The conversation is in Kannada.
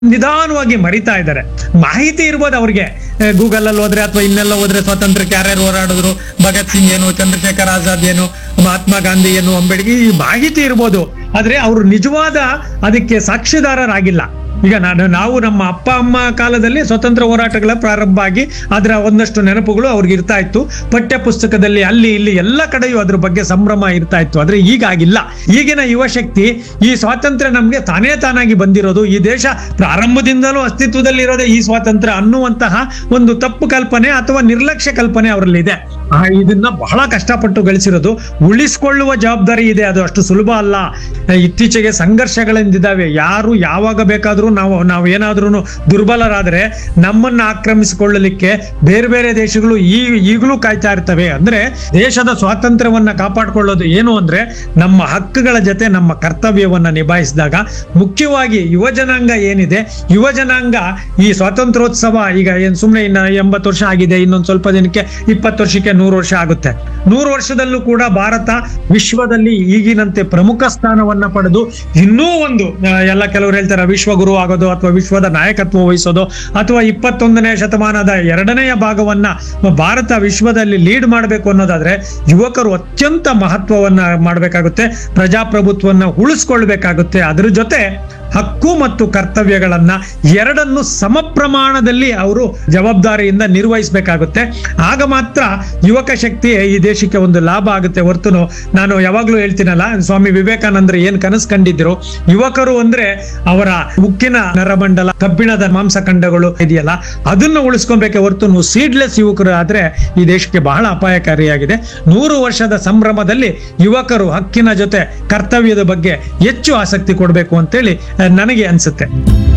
ನಿಧಾನವಾಗಿ ಮರಿತಾ ಇದ್ದಾರೆ ಮಾಹಿತಿ ಇರ್ಬೋದು ಅವ್ರಿಗೆ ಗೂಗಲ್ ಅಲ್ಲಿ ಹೋದ್ರೆ ಅಥವಾ ಇನ್ನೆಲ್ಲ ಹೋದ್ರೆ ಸ್ವಾತಂತ್ರ್ಯಕ್ಕೆ ಯಾರ್ಯಾರು ಹೋರಾಡಿದ್ರು ಭಗತ್ ಸಿಂಗ್ ಏನು ಚಂದ್ರಶೇಖರ್ ಆಜಾದ್ ಏನು ಮಹಾತ್ಮ ಗಾಂಧಿ ಏನು ಅಂಬೇಡ್ಕರ್ ಈ ಮಾಹಿತಿ ಇರ್ಬೋದು ಆದ್ರೆ ಅವರು ನಿಜವಾದ ಅದಕ್ಕೆ ಸಾಕ್ಷಿದಾರರಾಗಿಲ್ಲ ಈಗ ನಾನು ನಾವು ನಮ್ಮ ಅಪ್ಪ ಅಮ್ಮ ಕಾಲದಲ್ಲಿ ಸ್ವತಂತ್ರ ಹೋರಾಟಗಳ ಪ್ರಾರಂಭ ಆಗಿ ಅದರ ಒಂದಷ್ಟು ನೆನಪುಗಳು ಅವ್ರಿಗೆ ಇರ್ತಾ ಇತ್ತು ಪಠ್ಯ ಪುಸ್ತಕದಲ್ಲಿ ಅಲ್ಲಿ ಇಲ್ಲಿ ಎಲ್ಲ ಕಡೆಯೂ ಅದ್ರ ಬಗ್ಗೆ ಸಂಭ್ರಮ ಇರ್ತಾ ಇತ್ತು ಆದ್ರೆ ಈಗ ಆಗಿಲ್ಲ ಈಗಿನ ಯುವ ಶಕ್ತಿ ಈ ಸ್ವಾತಂತ್ರ್ಯ ನಮ್ಗೆ ತಾನೇ ತಾನಾಗಿ ಬಂದಿರೋದು ಈ ದೇಶ ಪ್ರಾರಂಭದಿಂದಲೂ ಅಸ್ತಿತ್ವದಲ್ಲಿರೋದೇ ಈ ಸ್ವಾತಂತ್ರ್ಯ ಅನ್ನುವಂತಹ ಒಂದು ತಪ್ಪು ಕಲ್ಪನೆ ಅಥವಾ ನಿರ್ಲಕ್ಷ್ಯ ಕಲ್ಪನೆ ಅವರಲ್ಲಿದೆ ಆ, ಇದನ್ನ ಬಹಳ ಕಷ್ಟಪಟ್ಟು ಗಳಿಸಿರೋದು ಉಳಿಸ್ಕೊಳ್ಳುವ ಜವಾಬ್ದಾರಿ ಇದೆ ಅದು ಅಷ್ಟು ಸುಲಭ ಅಲ್ಲ ಇತ್ತೀಚೆಗೆ ಸಂಘರ್ಷಗಳಿಂದಿದ್ದಾವೆ ಯಾರು ಯಾವಾಗ ಬೇಕಾದ್ರೂ ನಾವು ನಾವು ಏನಾದ್ರೂ ದುರ್ಬಲರಾದ್ರೆ ನಮ್ಮನ್ನ ಆಕ್ರಮಿಸಿಕೊಳ್ಳಲಿಕ್ಕೆ ಬೇರೆ ಬೇರೆ ದೇಶಗಳು ಈ ಈಗಲೂ ಕಾಯ್ತಾ ಇರ್ತವೆ ಅಂದ್ರೆ ದೇಶದ ಸ್ವಾತಂತ್ರ್ಯವನ್ನ ಕಾಪಾಡಿಕೊಳ್ಳೋದು ಏನು ಅಂದ್ರೆ ನಮ್ಮ ಹಕ್ಕುಗಳ ಜೊತೆ ನಮ್ಮ ಕರ್ತವ್ಯವನ್ನ ನಿಭಾಯಿಸಿದಾಗ ಮುಖ್ಯವಾಗಿ ಯುವ ಜನಾಂಗ ಏನಿದೆ ಯುವ ಜನಾಂಗ ಈ ಸ್ವಾತಂತ್ರ್ಯೋತ್ಸವ ಈಗ ಏನ್ ಸುಮ್ಮನೆ ಇನ್ನ ಎಂಬತ್ತು ವರ್ಷ ಆಗಿದೆ ಇನ್ನೊಂದು ಸ್ವಲ್ಪ ದಿನಕ್ಕೆ ಇಪ್ಪತ್ತು ವರ್ಷಕ್ಕೆ ನೂರು ವರ್ಷ ಆಗುತ್ತೆ ನೂರು ವರ್ಷದಲ್ಲೂ ಕೂಡ ಭಾರತ ವಿಶ್ವದಲ್ಲಿ ಈಗಿನಂತೆ ಪ್ರಮುಖ ಸ್ಥಾನವನ್ನ ಪಡೆದು ಇನ್ನೂ ಒಂದು ಆ, ಎಲ್ಲ ಕೆಲವರು ಹೇಳ್ತಾರೆ ವಿಶ್ವಗುರು ಆಗೋದು ಅಥವಾ ವಿಶ್ವದ ನಾಯಕತ್ವ ವಹಿಸೋದು ಅಥವಾ ಇಪ್ಪತ್ತೊಂದನೇ ಶತಮಾನದ ಎರಡನೆಯ ಭಾಗವನ್ನ ಭಾರತ ವಿಶ್ವದಲ್ಲಿ ಲೀಡ್ ಮಾಡಬೇಕು ಅನ್ನೋದಾದ್ರೆ ಯುವಕರು ಅತ್ಯಂತ ಮಹತ್ವವನ್ನ ಮಾಡಬೇಕಾಗುತ್ತೆ ಪ್ರಜಾಪ್ರಭುತ್ವವನ್ನ ಉಳಿಸ್ಕೊಳ್ಬೇಕಾಗುತ್ತೆ ಅದ್ರ ಜೊತೆ ಹಕ್ಕು ಮತ್ತು ಕರ್ತವ್ಯಗಳನ್ನ ಎರಡನ್ನು ಸಮ ಪ್ರಮಾಣದಲ್ಲಿ ಅವರು ಜವಾಬ್ದಾರಿಯಿಂದ ನಿರ್ವಹಿಸಬೇಕಾಗುತ್ತೆ ಆಗ ಮಾತ್ರ ಯುವಕ ಶಕ್ತಿ ಈ ದೇಶಕ್ಕೆ ಒಂದು ಲಾಭ ಆಗುತ್ತೆ ಹೊರತು ನಾನು ಯಾವಾಗ್ಲೂ ಹೇಳ್ತೀನಲ್ಲ ಸ್ವಾಮಿ ವಿವೇಕಾನಂದರು ಏನ್ ಕನಸು ಕಂಡಿದ್ರು ಯುವಕರು ಅಂದ್ರೆ ಅವರ ಉಕ್ಕಿನ ನರಮಂಡಲ ಕಬ್ಬಿಣದ ಮಾಂಸಖಂಡಗಳು ಇದೆಯಲ್ಲ ಅದನ್ನ ಉಳಿಸ್ಕೊಬೇಕೆ ಹೊರತು ಸೀಡ್ಲೆಸ್ ಯುವಕರು ಆದ್ರೆ ಈ ದೇಶಕ್ಕೆ ಬಹಳ ಅಪಾಯಕಾರಿಯಾಗಿದೆ ನೂರು ವರ್ಷದ ಸಂಭ್ರಮದಲ್ಲಿ ಯುವಕರು ಹಕ್ಕಿನ ಜೊತೆ ಕರ್ತವ್ಯದ ಬಗ್ಗೆ ಹೆಚ್ಚು ಆಸಕ್ತಿ ಕೊಡಬೇಕು ಅಂತೇಳಿ ಆ, ನನಗೆ ಅನ್ಸುತ್ತೆ